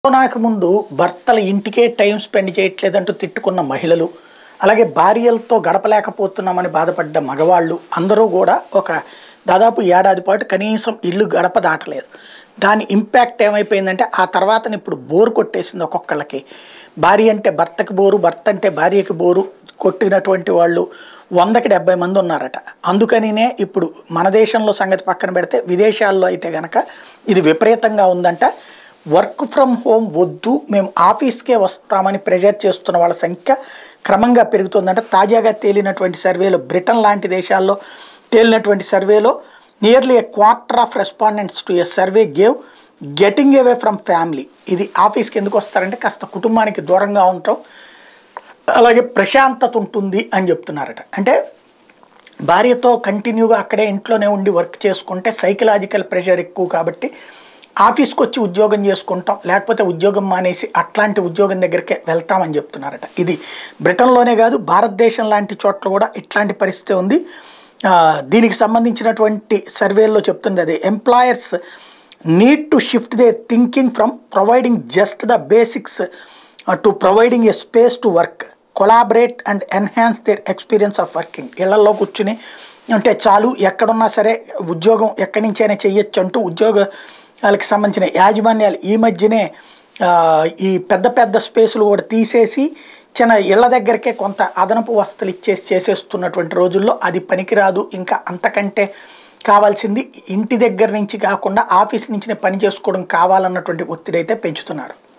కరోనాకు ముందు భర్తల ఇంటికే టైం స్పెండ్ చేయట్లేదంటూ తిట్టుకున్న మహిళలు అలాగే భార్యలతో గడపలేకపోతున్నామని బాధపడ్డ మగవాళ్ళు అందరూ కూడా ఒక దాదాపు ఏడాది పాటు కనీసం ఇల్లు గడప దాటలేదు దాని ఇంపాక్ట్ ఏమైపోయిందంటే ఆ తర్వాత ఇప్పుడు బోరు కొట్టేసింది ఒక్కొక్కళ్ళకి భార్య అంటే భర్తకి బోరు భర్త అంటే భార్యకి బోరు కొట్టినటువంటి వాళ్ళు వందకి డెబ్బై మంది ఉన్నారట అందుకనినే ఇప్పుడు మన దేశంలో సంగతి పక్కన పెడితే విదేశాల్లో అయితే గనక ఇది విపరీతంగా ఉందంట వర్క్ ఫ్రమ్ హోమ్ వద్దు మేము ఆఫీస్కే వస్తామని ప్రెజర్ చేస్తున్న వాళ్ళ సంఖ్య క్రమంగా పెరుగుతుందంటే తాజాగా తేలినటువంటి సర్వేలో బ్రిటన్ లాంటి దేశాల్లో తేలినటువంటి సర్వేలో nearly a quarter of respondents to a survey gave getting away from family ఇది ఆఫీస్కి ఎందుకు వస్తారంటే కాస్త కుటుంబానికి దూరంగా ఉండటం అలాగే ప్రశాంతత ఉంటుంది అని చెప్తున్నారట అంటే భార్యతో కంటిన్యూగా అక్కడే ఇంట్లోనే ఉండి వర్క్ చేసుకుంటే సైకలాజికల్ ప్రెషర్ ఎక్కువ కాబట్టి ఆఫీస్కి వచ్చి ఉద్యోగం చేసుకుంటాం లేకపోతే ఉద్యోగం మానేసి అట్లాంటి ఉద్యోగం దగ్గరికే వెళ్తామని చెప్తున్నారట ఇది బ్రిటన్లోనే కాదు భారతదేశం లాంటి చోట్ల కూడా ఇట్లాంటి పరిస్థితి ఉంది ఆ, దీనికి సంబంధించినటువంటి సర్వేల్లో చెప్తుంది అది employers need to shift their thinking from providing just the basics to providing a space to work collaborate and enhance their experience of working ఇళ్లలో కూర్చుని అంటే చాలు ఎక్కడున్నా సరే ఉద్యోగం ఎక్కడి నుంచైనా చెయ్యొచ్చు అంటూ ఉద్యోగాలకు సంబంధించిన యాజమాన్యాలు ఈ మధ్యనే ఆ, ఈ పెద్ద పెద్ద స్పేసులు కూడా తీసేసి చిన్న ఇళ్ల దగ్గరకే కొంత అదనపు వసతులు ఇచ్చేసి చేసేస్తున్నటువంటి రోజుల్లో అది పనికిరాదు ఇంకా అంతకంటే కావాల్సింది ఇంటి దగ్గర నుంచి కాకుండా ఆఫీస్ నుంచి పని చేసుకోవడం కావాలన్నటువంటి ఒత్తిడి అయితే పెంచుతున్నారు